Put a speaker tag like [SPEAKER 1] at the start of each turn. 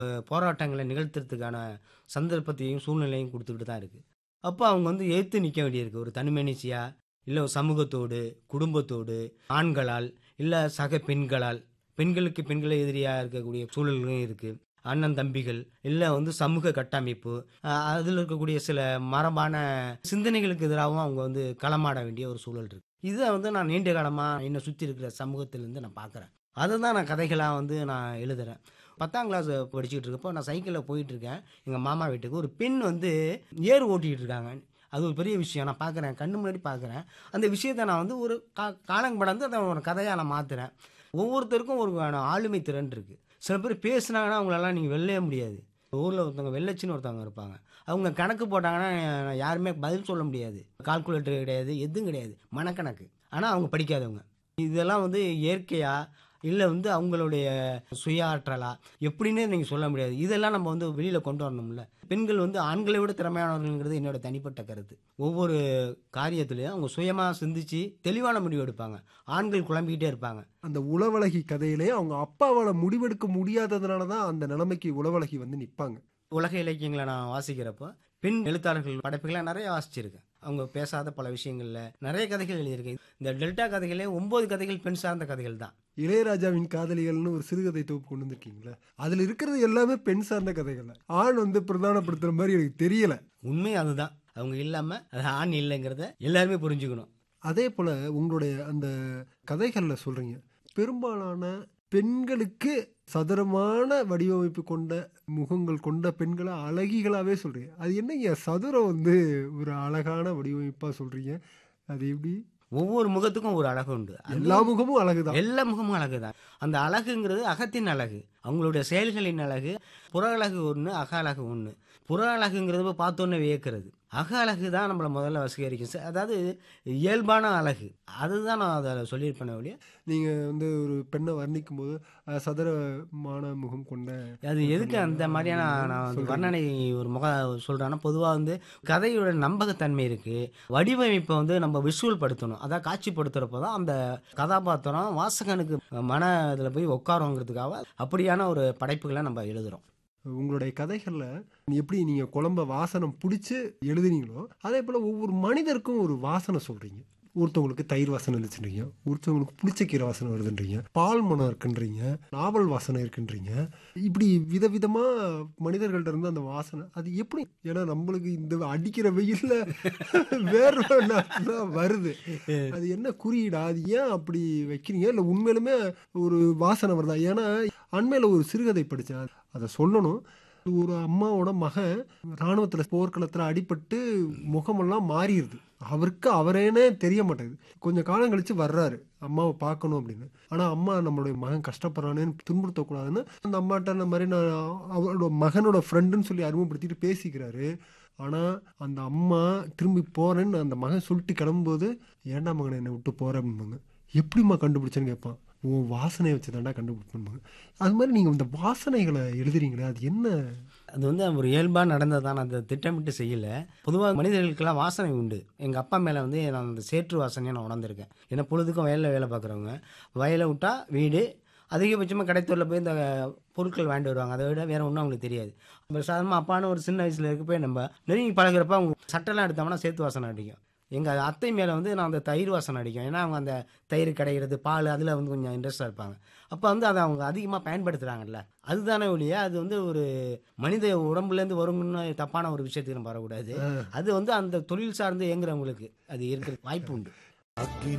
[SPEAKER 1] அஹ், போராட்டங்களை நிகழ்த்துறதுக்கான சந்தர்ப்பத்தையும் சூழ்நிலையும் கொடுத்துக்கிட்டு தான் இருக்குது அப்போ அவங்க வந்து எதிர்த்து நிற்க வேண்டியிருக்கு ஒரு தனிமனிசியா இல்லை ஒரு சமூகத்தோடு குடும்பத்தோடு ஆண்களால் இல்லை சக பெண்களால் பெண்களுக்கு பெண்களை எதிரியாக இருக்கக்கூடிய சூழல்களும் இருக்குது அண்ணன் தம்பிகள் இல்லை வந்து சமூக கட்டமைப்பு அதில் இருக்கக்கூடிய சில மரபான சிந்தனைகளுக்கு எதிராகவும் அவங்க வந்து களமாட வேண்டிய ஒரு சூழல் இருக்கு இதை வந்து நான் நீண்ட காலமாக என்னை சுற்றி இருக்கிற சமூகத்திலேருந்து நான் பார்க்குறேன் அதை தான் நான் கதைகளாக வந்து நான் எழுதுறேன் பத்தாம் கிளாஸ் படிச்சுக்கிட்டு இருக்கப்போ நான் சைக்கிளில் போயிட்டு இருக்கேன் எங்கள் மாமா வீட்டுக்கு ஒரு பெண் வந்து ஏர் ஓட்டிகிட்டு இருக்காங்க அது ஒரு பெரிய விஷயம் நான் பார்க்குறேன் கண்ணு முன்னாடி பார்க்குறேன் அந்த விஷயத்தை நான் வந்து ஒரு கா காலம் கடந்து அதை ஒரு கதையாக நான் மாற்றுறேன் ஒவ்வொருத்தருக்கும் ஒரு ஆளுமை திறன் இருக்குது சில பேர் பேசுனாங்கன்னா அவங்களெல்லாம் நீங்கள் வெல்லவே முடியாது ஊரில் ஒருத்தவங்க வெள்ளச்சின்னு ஒருத்தவங்க இருப்பாங்க அவங்க கணக்கு போட்டாங்கன்னா யாருமே பதில் சொல்ல முடியாது கால்குலேட்டர் கிடையாது எதுவும் கிடையாது மனக்கணக்கு ஆனால் அவங்க படிக்காதவங்க இதெல்லாம் வந்து இயற்கையா இல்லை வந்து அவங்களுடைய சுய ஆற்றலா எப்படின்னே நீங்கள் சொல்ல முடியாது இதெல்லாம் நம்ம வந்து வெளியில் கொண்டு வரணும்ல பெண்கள் வந்து ஆண்களை விட திறமையானவர்கள்ங்கிறது என்னோட தனிப்பட்ட கருத்து ஒவ்வொரு காரியத்திலையும் அவங்க சுயமாக சிந்திச்சு தெளிவான முடிவு எடுப்பாங்க ஆண்கள் குழம்பிக்கிட்டே இருப்பாங்க
[SPEAKER 2] அந்த உளவழகி கதையிலே அவங்க அப்பாவால் முடிவெடுக்க முடியாததுனால தான் அந்த நிலைமைக்கு உளவழகி வந்து நிற்பாங்க
[SPEAKER 1] உலக இலக்கியங்களை நான் வாசிக்கிறப்போ பெண் எழுத்தாளர்கள் படைப்புகளை நிறைய வாசிச்சிருக்கேன் அவங்க பேசாத பல விஷயங்களில் நிறைய கதைகள் எழுதியிருக்கேன் இந்த டெல்டா கதைகளே ஒன்பது கதைகள் பெண் சார்ந்த கதைகள் தான்
[SPEAKER 2] இளையராஜாவின் காதலிகள்னு ஒரு சிறுகதை தொகுப்பு கொண்டு வந்திருக்கீங்களா அதில் இருக்கிறது எல்லாமே பெண் சார்ந்த கதைகள் ஆண் வந்து பிரதானப்படுத்துகிற மாதிரி எனக்கு தெரியல
[SPEAKER 1] உண்மை அதுதான் அவங்க இல்லாமல் அது ஆண் இல்லைங்கிறத எல்லாருமே புரிஞ்சுக்கணும்
[SPEAKER 2] அதே போல் உங்களுடைய அந்த கதைகளில் சொல்கிறீங்க பெரும்பாலான பெண்களுக்கு சதுரமான வடிவமைப்பு கொண்ட முகங்கள் கொண்ட பெண்களை அழகிகளாகவே சொல்கிறீங்க அது என்னங்க சதுரம் வந்து ஒரு அழகான வடிவமைப்பாக சொல்கிறீங்க அது எப்படி
[SPEAKER 1] ஒவ்வொரு முகத்துக்கும் ஒரு அழகு உண்டு அது
[SPEAKER 2] எல்லா முகமும் அழகுதான்
[SPEAKER 1] எல்லா முகமும் அழகு தான் அந்த அழகுங்கிறது அகத்தின் அழகு அவங்களுடைய செயல்களின் அழகு புற அழகு ஒன்று அக அழகு ஒன்று புற அழகுங்கிறது பார்த்தோன்னே வியக்கிறது அக அழகு தான் நம்மளை முதல்ல வசீகரிக்கும் ச- அதாவது இயல்பான அழகு அதுதான் நான் அதை சொல்லியிருப்பேன் ஒழிய
[SPEAKER 2] நீங்கள் வந்து ஒரு பெண்ணை வர்ணிக்கும் போது அஹ், சதுரமான முகம் கொண்ட
[SPEAKER 1] அது எதுக்கு அந்த மாதிரியான நான் வந்து வர்ணனை ஒரு முக சொல்கிறேன்னா பொதுவாக வந்து கதையோட நம்பகத்தன்மை இருக்குது வடிவமைப்பை வந்து நம்ம விஷுவல் படுத்தணும் அதான் காட்சிப்படுத்துகிறப்போ தான் அந்த கதாபாத்திரம் வாசகனுக்கு மன இதில் போய் உட்காருங்கிறதுக்காக அப்படியான ஒரு படைப்புகளை நம்ம எழுதுகிறோம்
[SPEAKER 2] உங்களுடைய கதைகளில் எப்படி நீங்கள் குழம்ப வாசனம் பிடிச்சி எழுதுனீங்களோ அதே போல் ஒவ்வொரு மனிதருக்கும் ஒரு வாசனை சொல்கிறீங்க ஒருத்தவங்களுக்கு தயிர் வாசனை இருந்துச்சுன்றீங்க ஒருத்தவங்களுக்கு புளிச்ச கீரை வாசனை வருதுன்றீங்க பால் மனம் இருக்குன்றீங்க நாவல் வாசனை இருக்குன்றீங்க இப்படி விதவிதமாக மனிதர்கள்ட்ட இருந்து அந்த வாசனை அது எப்படி ஏன்னா நம்மளுக்கு இந்த அடிக்கிற வெயில்ல வேர்வை நாத்தம் வருது அது என்ன குறியீடா அது ஏன் அப்படி வைக்கிறீங்க இல்லை உண்மையிலுமே ஒரு வாசனை வருதா ஏன்னா அண்மையில் ஒரு சிறுகதை படித்தேன் அதை சொல்லணும் ஒரு அம்மாவோட மகன் இராணுவத்தில் போர்க்களத்தில் அடிபட்டு முகமெல்லாம் மாறிடுது அவருக்கு அவரேனே தெரிய மாட்டேங்குது கொஞ்சம் காலம் கழிச்சு வர்றாரு அம்மாவை பார்க்கணும் அப்படின்னு ஆனால் அம்மா நம்மளுடைய மகன் கஷ்டப்படுறானேன்னு துன்புறுத்தக்கூடாதுன்னு அந்த அம்மாட்ட இந்த மாதிரி நான் அவரோட மகனோட ஃப்ரெண்டுன்னு சொல்லி அறிமுகப்படுத்திட்டு பேசிக்கிறாரு ஆனால் அந்த அம்மா திரும்பி போகிறேன்னு அந்த மகன் சொல்லிட்டு கிளம்பும்போது ஏன்டா மகனை என்னை விட்டு போகிறேன் அப்படிம்பாங்க எப்படிம்மா கண்டுபிடிச்சேன்னு கேட்பான் உன் வாசனையை வச்சு தாண்டா கண்டுபிடிப்பாங்க அது மாதிரி நீங்கள் இந்த வாசனைகளை எழுதுறீங்களே அது என்ன
[SPEAKER 1] அது வந்து ஒரு இயல்பாக நடந்தது தான் நான் அதை திட்டமிட்டு செய்யலை பொதுவாக மனிதர்களுக்கெல்லாம் வாசனை உண்டு எங்கள் அப்பா மேலே வந்து நான் அந்த சேற்று வாசனையை நான் உணர்ந்திருக்கேன் ஏன்னா பொழுதுக்கும் வயலில் வேலை பார்க்குறவங்க வயலை விட்டா வீடு அதிகபட்சமாக கடைத்தூரில் போய் இந்த பொருட்கள் வாங்கிட்டு வருவாங்க அதை விட வேறு ஒன்றும் அவங்களுக்கு தெரியாது நம்ம சாதாரணமாக அப்பான்னு ஒரு சின்ன வயசில் இருக்கப்போ நம்ம நெருங்கி பழகுறப்ப அவங்க சட்டெல்லாம் எடுத்தோம்னா சேத்து வாசனை அடிக்கும் எங்கள் அத்தை மேலே வந்து நான் அந்த தயிர் வாசனை அடிக்கும் ஏன்னா அவங்க அந்த தயிர் கிடைக்கிறது பால் அதில் வந்து கொஞ்சம் இன்ட்ரெஸ்டாக இருப்பாங்க அப்போ வந்து அதை அவங்க அதிகமாக பயன்படுத்துகிறாங்கல்ல அதுதானே ஒழிய அது வந்து ஒரு மனித உடம்புலேருந்து வரும்னு தப்பான ஒரு விஷயத்துக்கு நம்ம வரக்கூடாது அது வந்து அந்த தொழில் சார்ந்து இயங்குறவங்களுக்கு அது இருக்கிற வாய்ப்பு உண்டு
[SPEAKER 3] அக்னி